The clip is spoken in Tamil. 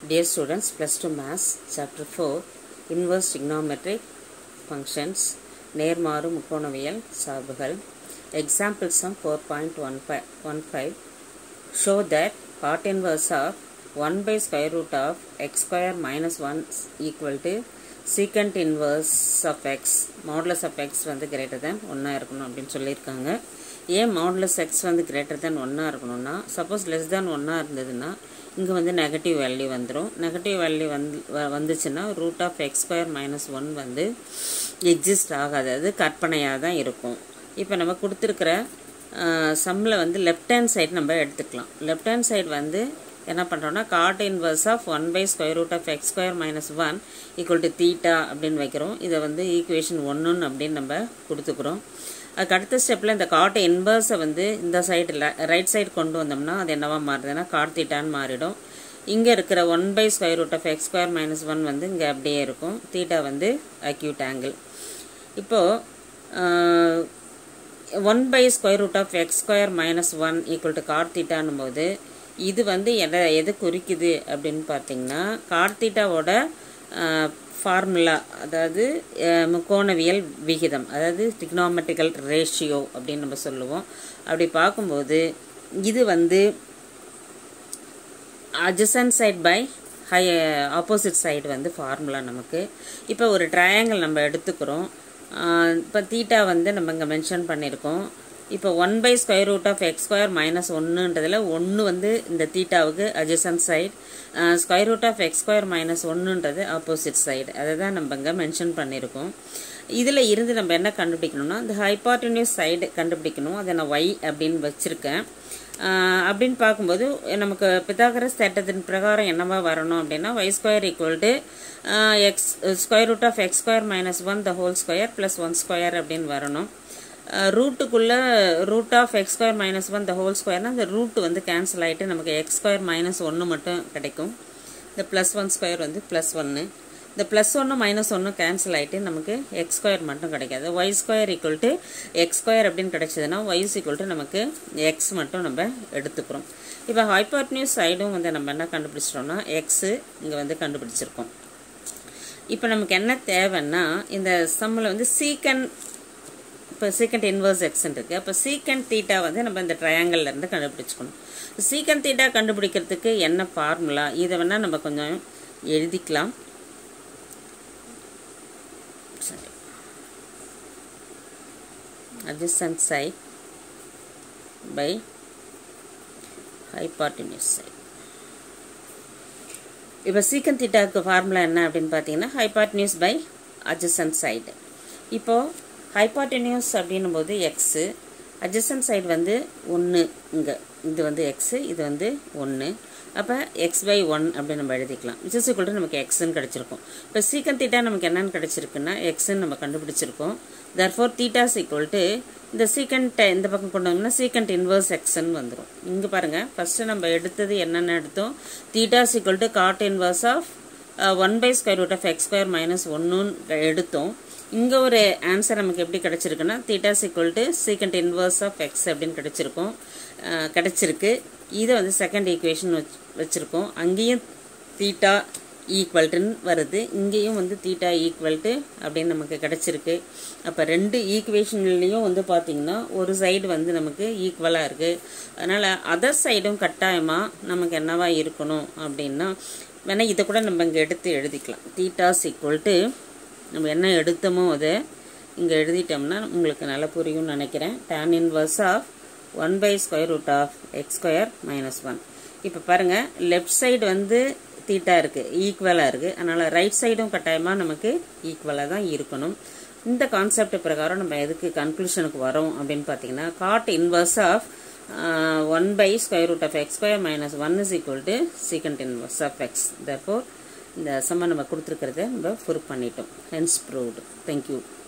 Dear students, plus 2 maths, chapter 4, inverse trigonometric functions, நேர்மாறு முக்கோணவியல் சார்புகள் examples of 4.15 show that cot inverse of 1 by square root of x square minus 1 equal to secant inverse of x modulus of x வந்து greater than 1 இருக்கணும் அப்படின்னு சொல்லியிருக்காங்க ஏன் மாடுலஸ் எக்ஸ் வந்து கிரேட்டர் தென் ஒன்னாக இருக்கணும்னா சப்போஸ் லெஸ் தேன் ஒன்னாக இருந்ததுன்னா இங்கே வந்து நெகட்டிவ் வேல்யூ வந்துடும் நெகட்டிவ் வேல்யூ வந்து வ- வந்துச்சுன்னா root of x square minus one வந்து எக்ஸிஸ்ட் ஆகாது அது கற்பனையாக தான் இருக்கும் இப்போ நம்ம கொடுத்துருக்கிற சம்மில் வந்து லெஃப்ட் ஹேண்ட் சைடு நம்ம எடுத்துக்கலாம் லெஃப்ட் ஹேண்ட் சைடு வந்து என்ன பண்ணுறோம்னா cot inverse of one by square root of x square minus one equal to theta அப்படின்னு வைக்கிறோம் இதை வந்து ஈக்குவேஷன் ஒன்றுன்னு அப்படின்னு நம்ம கொடுத்துக்கிறோம் அதுக்கு அடுத்த ஸ்டெப்பில் இந்த காட் இன்வர்ஸை வந்து இந்த சைடில் ரைட் சைடு கொண்டு வந்தோம்னா அது என்னவா மாறுதுன்னா காட் தீட்டான்னு மாறிடும் இங்கே இருக்கிற one by square root of x square minus one வந்து இங்கே அப்படியே இருக்கும் தீட்டா வந்து அக்யூட் ஆங்கிள் இப்போது one by square root of x square minus one equal to cot தீட்டானும் போது இது வந்து எதை எது குறிக்குது அப்படின்னு பார்த்தீங்கன்னா கார் தீட்டாவோட ஃபார்முலா அதாவது அஹ், முக்கோணவியல் விகிதம் அதாவது டிக்னாமெட்ரிக்கல் ரேஷியோ அப்படின்னு நம்ம சொல்லுவோம் அப்படி பார்க்கும்போது இது வந்து adjacent side by hi opposite side வந்து ஃபார்முலா நமக்கு இப்போ ஒரு ட்ரையாங்கிள் நம்ம எடுத்துக்கிறோம் இப்போ தீட்டா வந்து நம்ம இங்கே மென்ஷன் பண்ணியிருக்கோம் இப்போ one by square root of x square minus ஒன்றுன்றதுல ஒன்று வந்து இந்த தீட்டாவுக்கு adjacent side square root of x square minus ஒன்றுன்றது ஆப்போசிட் சைடு அதை தான் நம்ம இங்கே மென்ஷன் பண்ணியிருக்கோம் இதில் இருந்து நம்ம என்ன கண்டுபிடிக்கணும்னா இந்த ஹைபார்டினியூஸ் சைடு கண்டுபிடிக்கணும் அதை நான் ஒய் அப்படின்னு வச்சுருக்கேன் ஆஹ் அப்படின்னு பார்க்கும்போது நமக்கு பித்தாகரஸ் தேட்டத்தின் பிரகாரம் என்னவா வரணும் அப்படின்னா y square equal to x square root of x square minus one the whole square plus one square அப்படின்னு வரணும் ரூட்டுக்குள்ளே root of x square minus one the whole ஸ்கொயர்னால் அந்த ரூட் வந்து கேன்சல் ஆகிட்டு நமக்கு எக்ஸ் ஸ்கொயர் மைனஸ் ஒன்று மட்டும் கிடைக்கும் இந்த ப்ளஸ் ஒன் ஸ்கொயர் வந்து ப்ளஸ் ஒன்று இந்த ப்ளஸ் ஒன்று மைனஸ் ஒன்று கேன்சல் ஆகிட்டு நமக்கு எக்ஸ் ஸ்கொயர் மட்டும் கிடைக்காது y square equal to x square அப்படின்னு கிடைச்சதுன்னா ஒய் ஈக்குவல் டு நமக்கு எக்ஸ் மட்டும் நம்ம எடுத்துக்கிறோம் இப்போ ஹைப்பர்னியூஸ் சைடும் வந்து நம்ம என்ன கண்டுபிடிச்சிட்டோம்னா எக்ஸு இங்கே வந்து கண்டுபிடிச்சிருக்கோம் இப்போ நமக்கு என்ன தேவைன்னா இந்த சம்மில் வந்து சீக்கன் இப்போ சீக்கண்ட் இன்வர்ஸ் எக்ஸ்ன்னு இருக்குது அப்போ சீக்கண்ட் தீட்டா வந்து நம்ம இந்த triangle ல இருந்து கண்டுபிடிச்சிக்கணும் சீக்கண்ட் தீட்டா கண்டுபிடிக்கிறதுக்கு என்ன ஃபார்முலா இதை வேணால் நம்ம கொஞ்சம் எழுதிக்கலாம் சரி adjacent side by hypotenuse side இப்போ சீக்கன் தீட்டாவுக்கு ஃபார்முலா என்ன அப்படின்னு பார்த்தீங்கன்னா ஹைபாட்னியூஸ் பை adjacent சைடு இப்போது ஹைபாட்டனியூஸ் அப்படின்னும் போது எக்ஸு adjacent சைடு வந்து ஒன்று இங்கே இது வந்து எக்ஸு இது வந்து ஒன்று அப்போ எக்ஸ் பை ஒன் அப்படின்னு நம்ம எழுதிக்கலாம் விச் இஸ் ஈக்குவல் நமக்கு எக்ஸ்ன்னு கிடச்சிருக்கும் இப்போ சீக்கன் தீட்டா நமக்கு என்னன்னு கிடச்சிருக்குன்னா எக்ஸ்ன்னு நம்ம கண்டுபிடிச்சிருக்கோம் தர்ஃபோர் தீட்டாஸ் ஈக்குவல் டு இந்த சீக்கண்ட் இந்த பக்கம் கொண்டு வந்தோம்னா சீக்கண்ட் இன்வர்ஸ் எக்ஸ்ன்னு வந்துடும் இங்கே பாருங்கள் ஃபஸ்ட்டு நம்ம எடுத்தது என்னென்ன எடுத்தோம் theta is equal to cot inverse of one by square root of x square minus ஒன்றுன்னு எடுத்தோம் இங்கே ஒரு ஆன்சர் நமக்கு எப்படி கிடச்சிருக்குன்னா theta is equal to secant inverse of x அப்படின்னு கிடச்சிருக்கும் அஹ், கிடச்சிருக்கு இதை வந்து செகண்ட் ஈக்குவேஷன் வச் வச்சுருக்கோம் அங்கேயும் தீட்டா ஈக்குவல்ட்டுன்னு வருது இங்கேயும் வந்து தீட்டா ஈக்குவல்ட்டு அப்படின்னு நமக்கு கிடச்சிருக்கு அப்போ ரெண்டு ஈக்குவேஷன்லேயும் வந்து பார்த்திங்கன்னா ஒரு சைடு வந்து நமக்கு ஈக்குவலாக இருக்குது அதனால் அதர் சைடும் கட்டாயமாக நமக்கு என்னவா இருக்கணும் அப்படின்னா வேணால் இதை கூட நம்ம இங்கே எடுத்து எழுதிக்கலாம் தீட்டாஸ் ஈக்குவல்ட்டு நம்ம என்ன எடுத்தோமோ அதை இங்கே எழுதிட்டோம்னா உங்களுக்கு நல்லா புரியும்னு நினைக்கிறேன் tan inverse of one by square root of x square minus one இப்போ பாருங்கள் லெஃப்ட் சைடு வந்து தீட்டா இருக்குது ஈக்குவலாக இருக்குது அதனால் ரைட் சைடும் கட்டாயமாக நமக்கு ஈக்குவலாக தான் இருக்கணும் இந்த கான்செப்ட் பிரகாரம் நம்ம எதுக்கு கன்க்ளூஷனுக்கு வரோம் அப்படின்னு பார்த்தீங்கன்னா cot inverse of one by square root of x square minus one is equal to secant inverse of x therefore இந்த சம்ம நம்ம கொடுத்துருக்கிறத நம்ம ப்ரூவ் பண்ணிட்டோம் ஹென்ஸ் ப்ரூவ்டு தேங்க்யூ